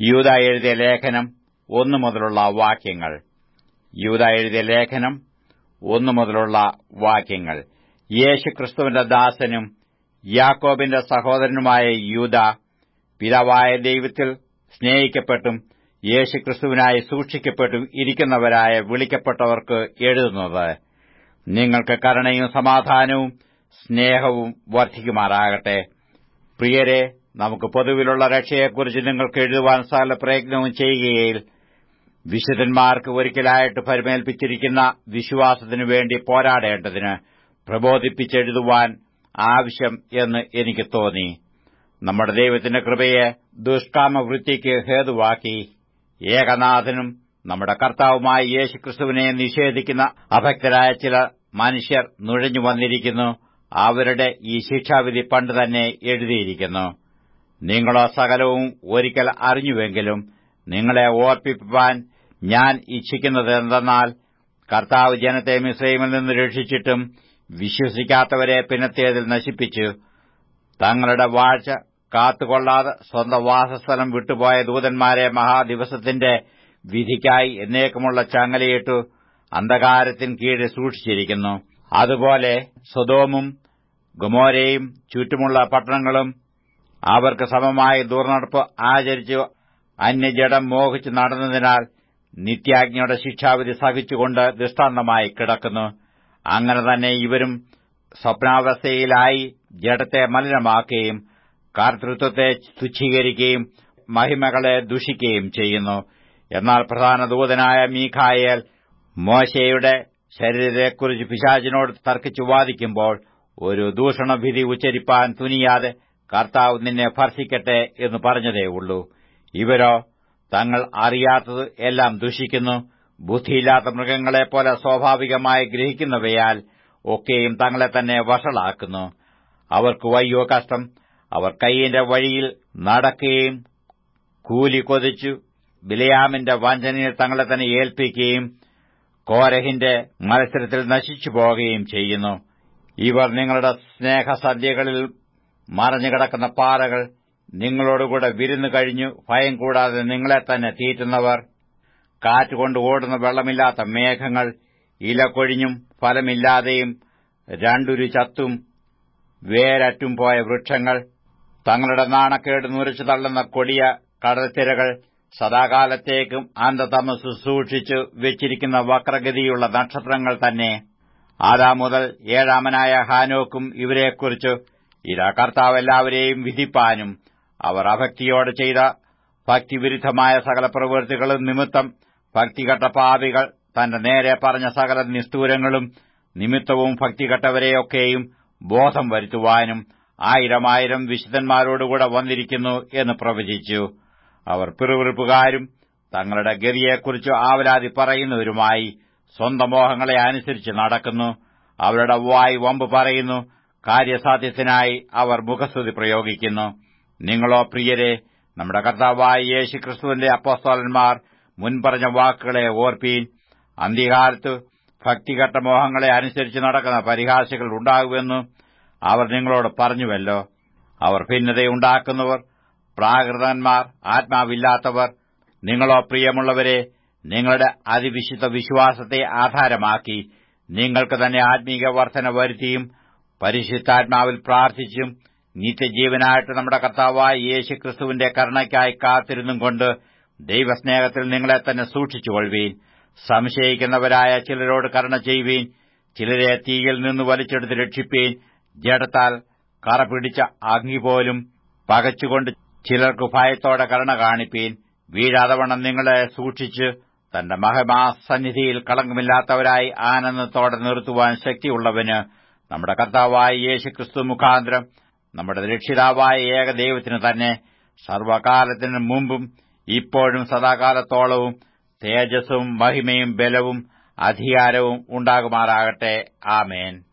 യൂത എഴുതിയ ലേഖനം ഒന്നു മുതലുള്ള വാക്യങ്ങൾ യൂത എഴുതിയ ലേഖനം ഒന്നു മുതലുള്ള വാക്യങ്ങൾ യേശുക്രിസ്തുവിന്റെ ദാസനും യാക്കോബിന്റെ സഹോദരനുമായ യൂത പിതാവായ ദൈവത്തിൽ സ്നേഹിക്കപ്പെട്ടും യേശുക്രിസ്തുവിനായി സൂക്ഷിക്കപ്പെട്ടും ഇരിക്കുന്നവരായ വിളിക്കപ്പെട്ടവർക്ക് എഴുതുന്നത് നിങ്ങൾക്ക് കരുണയും സമാധാനവും സ്നേഹവും വർദ്ധിക്കുമാറാകട്ടെ പ്രിയരെ നമുക്ക് പൊതുവിലുള്ള രക്ഷയെക്കുറിച്ച് നിങ്ങൾക്ക് എഴുതുവാൻ സകല പ്രയത്നവും ചെയ്യുകയിൽ വിശുദ്ധന്മാർക്ക് ഒരിക്കലായിട്ട് പരിമേൽപ്പിച്ചിരിക്കുന്ന വിശ്വാസത്തിനു വേണ്ടി പോരാടേണ്ടതിന് പ്രബോധിപ്പിച്ചെഴുതുവാൻ ആവശ്യം എന്ന് എനിക്ക് തോന്നി നമ്മുടെ ദൈവത്തിന്റെ കൃപയെ ദുഷ്കാമവൃത്തിക്ക് ഹേതുവാക്കി ഏകനാഥനും നമ്മുടെ കർത്താവുമായ യേശുക്രിസ്തുവിനെ നിഷേധിക്കുന്ന അഭക്തരായ ചില മനുഷ്യർ നുഴഞ്ഞു വന്നിരിക്കുന്നു അവരുടെ ഈ ശിക്ഷാവിധി പണ്ട് തന്നെ എഴുതിയിരിക്കുന്നു നിങ്ങളോ സകലവും ഒരിക്കൽ അറിഞ്ഞുവെങ്കിലും നിങ്ങളെ ഓർപ്പിപ്പാൻ ഞാൻ ഇച്ഛിക്കുന്നത് എന്തെന്നാൽ കർത്താവ് ജനത്തെ മിശ്രൈമിൽ നിന്ന് രക്ഷിച്ചിട്ടും വിശ്വസിക്കാത്തവരെ പിന്നത്തേതിൽ നശിപ്പിച്ചു തങ്ങളുടെ വാഴ്ച കാത്തുകൊള്ളാതെ സ്വന്തം വാസസ്ഥലം വിട്ടുപോയ ദൂതന്മാരെ മഹാദിവസത്തിന്റെ വിധിക്കായി എന്നേക്കുമുള്ള ചങ്ങലയിട്ടു അന്ധകാരത്തിന് കീഴിൽ സൂക്ഷിച്ചിരിക്കുന്നു അതുപോലെ സ്വതോമും ഗുമോരയും ചുറ്റുമുള്ള പട്ടണങ്ങളും അവർക്ക് സമമായ ദുർനടപ്പ് ആചരിച്ചു അന്യജടം മോഹിച്ചു നടന്നതിനാൽ നിത്യാജ്ഞയുടെ ശിക്ഷാവിധി സഹിച്ചുകൊണ്ട് ദൃഷ്ടാന്തമായി കിടക്കുന്നു അങ്ങനെ തന്നെ ഇവരും സ്വപ്നാവസ്ഥയിലായി ജഡത്തെ മലിനമാക്കുകയും കർത്തൃത്വത്തെ തുച്ഛീകരിക്കുകയും മഹിമകളെ ദുഷിക്കുകയും ചെയ്യുന്നു എന്നാൽ പ്രധാന ദൂതനായ മീഖായേൽ മോശയുടെ ശരീരത്തെക്കുറിച്ച് പിശാചിനോട് തർക്കിച്ചു വാദിക്കുമ്പോൾ ഒരു ദൂഷണവിധി ഉച്ചരിപ്പാൻ തുനിയാതെ കർത്താവ് നിന്നെ ഭർഷിക്കട്ടെ എന്ന് പറഞ്ഞതേയുള്ളൂ ഇവരോ തങ്ങൾ അറിയാത്തത് എല്ലാം ദുഷിക്കുന്നു ബുദ്ധിയില്ലാത്ത മൃഗങ്ങളെപ്പോലെ സ്വാഭാവികമായി ഗ്രഹിക്കുന്നവയാൽ ഒക്കെയും തങ്ങളെ തന്നെ വഷളാക്കുന്നു അവർക്ക് വയ്യോ കഷ്ടം അവർ കൈയിന്റെ വഴിയിൽ നടക്കുകയും കൂലി കൊതിച്ചു ബിലയാമിന്റെ വഞ്ചനയിൽ തങ്ങളെ തന്നെ ഏൽപ്പിക്കുകയും കോരഹിന്റെ മത്സരത്തിൽ നശിച്ചു പോകുകയും ചെയ്യുന്നു ഇവർ നിങ്ങളുടെ സ്നേഹസന്ധ്യകളിൽ മറഞ്ഞുകിടക്കുന്ന പാറകൾ നിങ്ങളോടുകൂടെ വിരുന്നു കഴിഞ്ഞു ഭയം കൂടാതെ നിങ്ങളെ തന്നെ തീറ്റുന്നവർ കാറ്റുകൊണ്ട് ഓടുന്ന വെള്ളമില്ലാത്ത മേഘങ്ങൾ ഇല കൊഴിഞ്ഞും ഫലമില്ലാതെയും രണ്ടുരു ചത്തും വേരറ്റും പോയ വൃക്ഷങ്ങൾ തങ്ങളുടെ നാണക്കേട് നുരച്ചു തള്ളുന്ന കൊടിയ കടൽത്തിരകൾ സദാകാലത്തേക്കും അന്ധതമസ് സൂക്ഷിച്ചു വെച്ചിരിക്കുന്ന വക്രഗതിയുള്ള നക്ഷത്രങ്ങൾ തന്നെ ആദാ മുതൽ ഏഴാമനായ ഹാനോക്കും ഇവരെക്കുറിച്ച് ഇതാ കർത്താവ് എല്ലാവരെയും വിധിപ്പാനും അവർ അഭക്തിയോടെ ചെയ്ത ഭക്തിവിരുദ്ധമായ സകല പ്രവൃത്തികളും നിമിത്തം ഭക്തികെട്ട പാപികൾ തന്റെ നേരെ പറഞ്ഞ സകല നിസ്തൂരങ്ങളും നിമിത്തവും ഭക്തികെട്ടവരെയൊക്കെയും ബോധം വരുത്തുവാനും ആയിരമായിരം വിശുദ്ധന്മാരോടുകൂടെ വന്നിരിക്കുന്നു എന്ന് പ്രവചിച്ചു അവർ പിറുവിറുപ്പുകാരും തങ്ങളുടെ ഗതിയെക്കുറിച്ച് ആവലാതി പറയുന്നവരുമായി സ്വന്തം മോഹങ്ങളെ അനുസരിച്ച് നടക്കുന്നു അവരുടെ വായി വമ്പ് പറയുന്നു കാര്യസാധ്യത്തിനായി അവർ മുഖസ്തുതി പ്രയോഗിക്കുന്നു നിങ്ങളോ പ്രിയരെ നമ്മുടെ കർത്താവായ യേശു ക്രിസ്തുവിന്റെ അപ്പോസ്തോലന്മാർ മുൻപറഞ്ഞ വാക്കുകളെ ഓർപ്പീൻ അന്ത്യകാലത്ത് ഭക്തികെട്ട മോഹങ്ങളെ അനുസരിച്ച് നടക്കുന്ന പരിഹാസികൾ ഉണ്ടാകുമെന്ന് അവർ നിങ്ങളോട് പറഞ്ഞുവല്ലോ അവർ ഭിന്നതയുണ്ടാക്കുന്നവർ പ്രാകൃതന്മാർ ആത്മാവില്ലാത്തവർ നിങ്ങളോ പ്രിയമുള്ളവരെ നിങ്ങളുടെ അതിവിശുദ്ധ വിശ്വാസത്തെ ആധാരമാക്കി നിങ്ങൾക്ക് തന്നെ ആത്മീക വർധന വരുത്തിയും പരിശുദ്ധാത്മാവിൽ പ്രാർത്ഥിച്ചും നിത്യജീവനായിട്ട് നമ്മുടെ കർത്താവായ യേശു ക്രിസ്തുവിന്റെ കരുണയ്ക്കായി കാത്തിരുന്നും കൊണ്ട് ദൈവസ്നേഹത്തിൽ നിങ്ങളെ തന്നെ സൂക്ഷിച്ചുകൊള്ളുവീൻ സംശയിക്കുന്നവരായ ചിലരോട് കരുണ ചെയ്യുവീൻ ചിലരെ തീയിൽ നിന്ന് വലിച്ചെടുത്ത് രക്ഷിപ്പീൻ ജഡത്താൽ കറ പിടിച്ച അഗ്നി പോലും പകച്ചുകൊണ്ട് ചിലർക്ക് ഭയത്തോടെ കരുണ കാണിപ്പീൻ വീഴാതവണ്ണം നിങ്ങളെ സൂക്ഷിച്ച് തന്റെ മഹമാസന്നിധിയിൽ കളങ്കമില്ലാത്തവരായി ആനന്ദത്തോടെ നിർത്തുവാൻ ശക്തിയുള്ളവന് നമ്മുടെ കർത്താവായ യേശുക്രിസ്തു മുഖാന്തരം നമ്മുടെ രക്ഷിതാവായ ഏകദൈവത്തിന് തന്നെ സർവകാലത്തിനു മുമ്പും ഇപ്പോഴും സദാകാലത്തോളവും തേജസ്സും മഹിമയും ബലവും അധികാരവും ഉണ്ടാകുമാറാകട്ടെ ആമേൻ